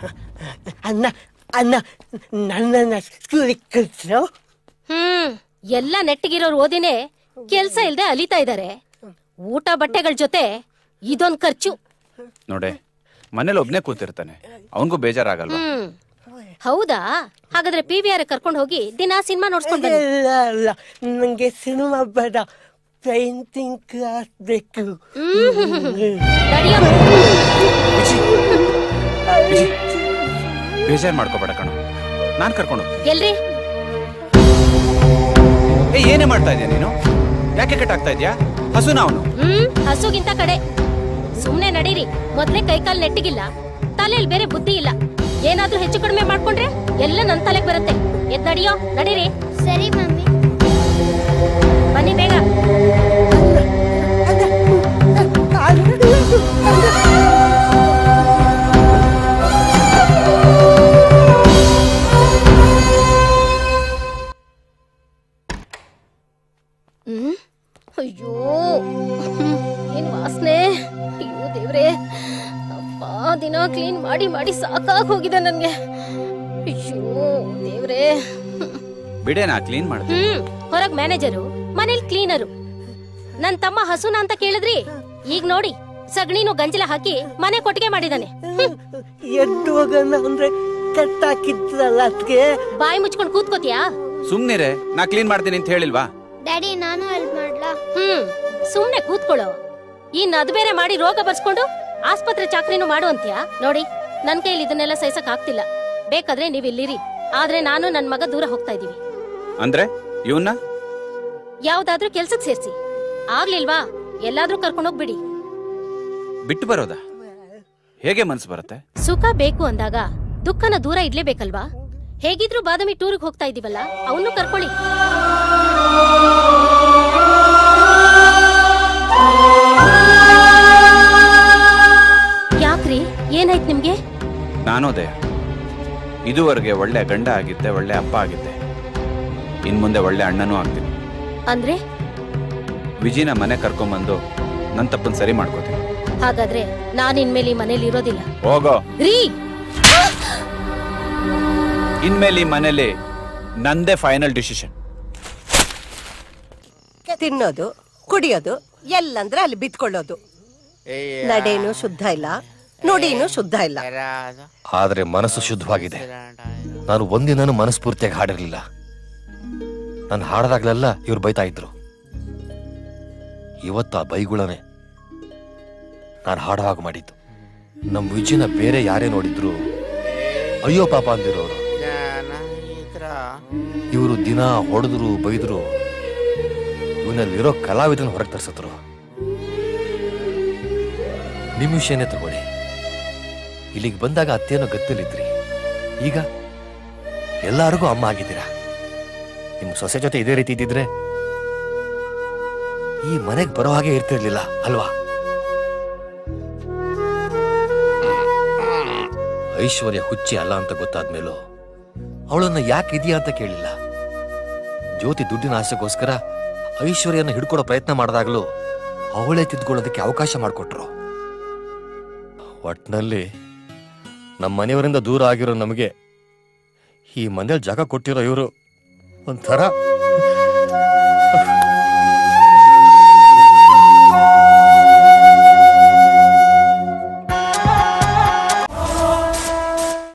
ಅಣ್ಣ ಅಣ್ಣ ನನ್ನನ್ನ ಸ್ಕೂಲಿಗೆ ಕಳಿಸ್ರು ಹ್ಮ್ ಎಲ್ಲ ನೆಟ್ಟಿಗಿರೋರು ಓದಿನೇ ಕೆಲ್ಸ ಇಲ್ದೆ ಅಲಿತಾ ಇದಾರೆ ಊಟ ಬಟ್ಟೆಗಳ ಜೊತೆ ಇದೊಂದ್ ಖರ್ಚು ನೋಡೆ ಮನೇಲಿ ಒಬ್ನೇ ಕೂತಿರ್ತಾನೆ ಅವನಿಗೂ ಬೇಜಾರಾಗಲ್ವಾ ಹ್ಮ್ ಹೌದಾ ಹಾಗಾದ್ರೆ ಪಿ ವಿ ಆರ್ ಕರ್ಕೊಂಡು ಹೋಗಿ ದಿನಾ ಸಿನಿಮಾ ನೋಡ್ಸ್ಕೊಂಡ್ ಬನ್ನಿ ಇಲ್ಲ ಅಲ್ಲ ನಂಗೆ ಸಿನಿಮಾ ಬೇಡ ಪೇಂಟಿಂಗ್ ಕ್ಲಾಸ್ ಬೇಕು ನಡಿಯೋ. ಬೇಜಾರ್ ಮಾಡ್ಕೋಬೇಡ ಕಣೋ ನಾನ್ ಕರ್ಕೊಂಡು ಹೋಗ್ತೀನಿ. ಎಲ್ರಿ ಏ ಏನೇ ಮಾಡ್ತಾ ಇದೀಯ ನೀನು ಯಾಕೆ ಕಟ್ಟಾಗ್ತಾ ಇದ್ಯಾ ಹಸುನ ಅವನು ಹ್ಮ್ ಹಸುಗಿಂತ ಕಡೆ ಸುಮ್ನೆ ನಡೀರಿ ಮೊದ್ಲೇ ಕೈಕಾಲ್ ನೆಟ್ಟಿಗಿಲ್ಲ ತಲೆಯಲ್ಲಿ ಬೇರೆ ಬುದ್ಧಿ ಇಲ್ಲ ಏನಾದ್ರೂ ಹೆಚ್ಚು ಕಡಿಮೆ ಮಾಡ್ಕೊಂಡ್ರೆ ಎಲ್ಲ ನನ್ ತಲೆಗ್ ಬರುತ್ತೆ ಎದ್ ನಡಿಯೋ ನಡೀರಿ ಸರಿ ಮಮ್ಮಿ ಬನ್ನಿ ಬೇಗ ಹ್ಮ್ ಅಯ್ಯೋ ಹ್ಮ್, ಏನ್ ವಾಸನೆ ಅಯ್ಯೋ ದೇವ್ರೆ ಅಪ್ಪ ದಿನ ಕ್ಲೀನ್ ಮಾಡಿ ಮಾಡಿ ಸಾಕಾಗ್ ಹೋಗಿದೆ ನನ್ಗೆ ಅಯ್ಯೋ ದೇವ್ರೆ ಬಿಡೆ ನಾ ಕ್ಲೀನ್ ಮಾಡ್ದೆ ಹ್ಮ್ ಹೊರಗ್ ಮ್ಯಾನೇಜರು ಮನೇಲಿ ಕ್ಲೀನರು ನನ್ ತಮ್ಮ ಹಸುನ ಅಂತ ಕೇಳಿದ್ರಿ ಈಗ ನೋಡಿ ಸಗಣಿನು ಗಂಜಲ ಹಾಕಿ ಮನೆ ಕೊಟ್ಟಿಗೆ ಮಾಡಿದಾನೆ ಎದ್ದು ಹೋಗೋಣ ಅಂದ್ರೆ ಕಟ್ಟಾಕಿದ್ರಲ್ಲ ಅದಕ್ಕೆ ಬಾಯಿ ಮುಚ್ಕೊಂಡ್ ಕೂತ್ಕೋತಿಯಾ ಸುಮ್ನಿರೆ ನಾ ಕ್ಲೀನ್ ಮಾಡ್ತೀನಿ ಅಂತ ಹೇಳಿಲ್ವಾ ಡ್ಯಾಡಿ ನಾನು ಹೆಲ್ಪ್ ಮಾಡ್ಲಾ ಹ್ಮ್ ಸುಮ್ನೆ ಕೂತ್ಕೊಳ್ಳೋ ಇನ್ ಅದ್ ಬೇರೆ ಮಾಡಿ ರೋಗ ಬರ್ಸ್ಕೊಂಡು ಆಸ್ಪತ್ರೆ ಚಾಕ್ರಿನೂ ಮಾಡು ಅಂತ್ಯಾ ನೋಡಿ ನನ್ ಕೈಲಿ ಇದನ್ನೆಲ್ಲ ಸಹಿಸಕ್ ಆಗ್ತಿಲ್ಲ ಬೇಕಾದ್ರೆ ನೀವ್ ಇಲ್ಲಿರಿ ಆದ್ರೆ ನಾನು ನನ್ ಮಗ ದೂರ ಹೋಗ್ತಾ ಇದೀವಿ ಅಂದ್ರೆ ಇವನ್ನ ಯಾವ್ದಾದ್ರೂ ಕೆಲ್ಸಕ್ ಸೇರ್ಸಿ ಆಗ್ಲಿಲ್ವಾ ಎಲ್ಲಾದ್ರೂ ಕರ್ಕೊಂಡೋಗ್ಬಿಡಿ ಬಿಟ್ಟು ಬರೋದಾ ಹೇಗೆ ಮನ್ಸು ಬರುತ್ತೆ ಸುಖ ಬೇಕು ಅಂದಾಗ ದುಃಖನ ದೂರ ಇಡ್ಲೇಬೇಕಲ್ವಾ ಹೇಗಿದ್ರು ಬಾದಾಮಿ ಟೂರ್ಗ್ ಹೋಗ್ತಾ ಇದೀವಲ್ಲ ಅವನು ಕರ್ಕೊಳ್ಳಿ ಯಾಕ್ರಿ ಏನಾಯ್ತು ನಿಮ್ಗೆ ನಾನೋದೆ ಇದುವರೆಗೆ ಒಳ್ಳೆ ಗಂಡ ಆಗಿದ್ದೆ ಒಳ್ಳೆ ಅಪ್ಪ ಆಗಿದ್ದೆ ಇನ್ ಮುಂದೆ ಒಳ್ಳೆ ಅಣ್ಣನೂ ಆಗ್ತೀನಿ ಅಂದ್ರೆ ವಿಜಿನ ಮನೆ ಕರ್ಕೊಂಬಂದು ನನ್ನ ತಪ್ಪನ್ ಸರಿ ಮಾಡ್ಕೋತೀನಿ ಹಾಗಾದ್ರೆ ನಾನ್ ಇನ್ಮೇಲೆ ಈ ಮನೇಲಿ ಇರೋದಿಲ್ಲ ಹೋಗೋ ರೀ ಇನ್ಮೇಲೆ ಈ ಮನೇಲಿ ನಂದೇ ಫೈನಲ್ ಡಿಸಿಷನ್ ತಿನ್ನೋದು ಕುಡಿಯೋದು ಎಲ್ಲಂದ್ರೆ ಅಲ್ಲಿ ಬಿತ್ಕೊಳ್ಳೋದು ನಡೆನು ಶುದ್ಧ ಇಲ್ಲ ನುಡಿನೂ ಶುದ್ಧ ಇಲ್ಲ ಆದ್ರೆ ಮನಸ್ಸು ಶುದ್ಧವಾಗಿದೆ ನಾನು ಒಂದಿನೂ ಮನಸ್ಫೂರ್ತಿಯಾಗಿ ಹಾಡಿರ್ಲಿಲ್ಲ ನಾನು ಹಾಡದಾಗ್ಲೆಲ್ಲ ಇವ್ರು ಬೈತಾ ಇದ್ರು ಇವತ್ತು ಆ ಬೈಗುಳನೆ ನಾನು ಹಾಡೋ ಹಾಗೆ ಮಾಡಿದ್ದು ನಮ್ಮ ವಿಜಯನ ಬೇರೆ ಯಾರೇ ನೋಡಿದ್ರು ಅಯ್ಯೋ ಪಾಪ ಅಂದಿರೋರು ಇವರು ದಿನ ಹೊಡೆದ್ರು ಬೈದ್ರು ಇವನಲ್ಲಿರೋ ಕಲಾವಿದನ ಹೊರಗೆ ತರಿಸಿದ್ರು ನಿಮ್ ವಿಷಯನೇ ತಗೊಳ್ಳಿ ಇಲ್ಲಿಗೆ ಬಂದಾಗ ಅತ್ತೇನೋ ಗತ್ತಲಿದ್ರಿ ಈಗ ಎಲ್ಲರಿಗೂ ಅಮ್ಮ ಆಗಿದ್ದೀರಾ ನಿಮ್ ಸೊಸೆ ಜೊತೆ ಇದೇ ರೀತಿ ಇದ್ದಿದ್ರೆ ಈ ಮನೆಗೆ ಬರೋ ಹಾಗೆ ಇರ್ತಿರ್ಲಿಲ್ಲ ಅಲ್ವಾ ಐಶ್ವರ್ಯ ಹುಚ್ಚಿ ಅಲ್ಲ ಅಂತ ಗೊತ್ತಾದ್ಮೇಲೂ ಅವಳನ್ನ ಯಾಕೆ ಇದೆಯಾ ಅಂತ ಕೇಳಿಲ್ಲ ಜ್ಯೋತಿ ದುಡ್ಡಿನ ಆಸೆಗೋಸ್ಕರ ಐಶ್ವರ್ಯನ ಹಿಡ್ಕೊಡೋ ಪ್ರಯತ್ನ ಮಾಡಿದಾಗಲೂ ಅವಳೇ ತಿದ್ಕೊಳ್ಳೋದಕ್ಕೆ ಅವಕಾಶ ಮಾಡಿಕೊಟ್ರು ಒಟ್ನಲ್ಲಿ ನಮ್ಮ ಮನೆಯವರಿಂದ ದೂರ ಆಗಿರೋ ನಮಗೆ ಈ ಮನೇಲಿ ಜಾಗ ಕೊಟ್ಟಿರೋ ಇವರು ಒಂಥರ